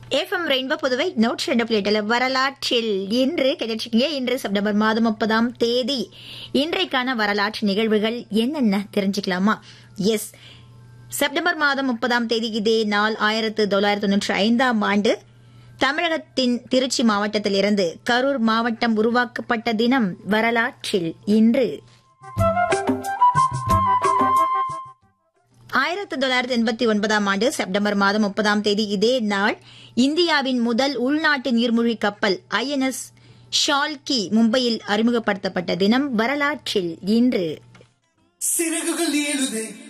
FM rainbow Puduvai நூற்றி ரெண்டு பிளேட்டில் வரலாற்றில் இன்று கிடைச்சிருக்கீங்க இன்று செப்டம்பர் மாதம் முப்பதாம் தேதி இன்றைக்கான வரலாற்று நிகழ்வுகள் என்னென்ன தெரிஞ்சுக்கலாமா எஸ் செப்டம்பர் மாதம் முப்பதாம் தேதி இதே நாள் ஆயிரத்து தொள்ளாயிரத்து தொன்னூற்றி ஐந்தாம் ஆண்டு தமிழகத்தின் திருச்சி மாவட்டத்திலிருந்து கரூர் மாவட்டம் உருவாக்கப்பட்ட தினம் வரலாற்றில் இன்று ஆயிரத்தி தொள்ளாயிரத்தி எண்பத்தி ஒன்பதாம் ஆண்டு செப்டம்பர் மாதம் முப்பதாம் தேதி இதே நாள் இந்தியாவின் முதல் உள்நாட்டு நீர்மூழ்கி கப்பல் ஐஎன்எஸ் ஷால்கி மும்பையில் அறிமுகப்படுத்தப்பட்ட தினம் வரலாற்றில் இன்று சிறகுகள் ஏழுதே